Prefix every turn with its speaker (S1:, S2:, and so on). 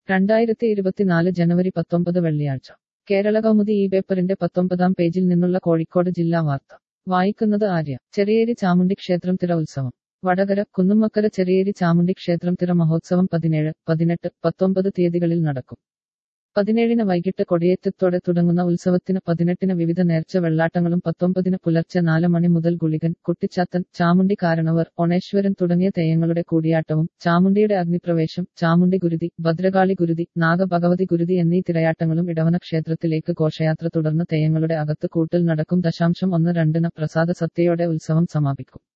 S1: രണ്ടായിരത്തി ഇരുപത്തിനാല് ജനുവരി പത്തൊമ്പത് വെള്ളിയാഴ്ച കേരള കൗമുദി ഈ പേപ്പറിന്റെ പത്തൊമ്പതാം പേജിൽ നിന്നുള്ള കോഴിക്കോട് ജില്ലാ വാർത്ത വായിക്കുന്നത് ആര്യ ചെറിയേരി ചാമുണ്ഡി ക്ഷേത്രം തിറ ഉത്സവം വടകര കുന്നുമ്മക്കര ചെറിയേരി ചാമുണ്ഡി ക്ഷേത്രം തിറ മഹോത്സവം പതിനേഴ് പതിനെട്ട് പത്തൊമ്പത് തീയതികളിൽ നടക്കും പതിനേഴിന് വൈകിട്ട് കൊടിയേറ്റത്തോടെ തുടങ്ങുന്ന ഉത്സവത്തിന് പതിനെട്ടിന് വിവിധ നേർച്ച വെള്ളാട്ടങ്ങളും പത്തൊമ്പതിന് പുലർച്ചെ നാല് മണി മുതൽ ഗുളികൻ കുട്ടിച്ചാത്തൻ ചാമുണ്ഡി കാരണവർ ഒണേശ്വരൻ തുടങ്ങിയ തെയ്യങ്ങളുടെ കൂടിയാട്ടവും ചാമുണ്ഡിയുടെ അഗ്നിപ്രവേശം ചാമുണ്ഡി ഗുരുതി ഭദ്രകാളി ഗുരുതി നാഗഭഗവതി ഗുരുതി എന്നീ തിരയാട്ടങ്ങളും ഇടവന ക്ഷേത്രത്തിലേക്ക് ഘോഷയാത്ര തുടർന്ന് തെയ്യങ്ങളുടെ അകത്ത് കൂട്ടിൽ നടക്കും ദശാംശം ഒന്ന് രണ്ടിന് പ്രസാദ സത്യയോടെ ഉത്സവം സമാപിക്കും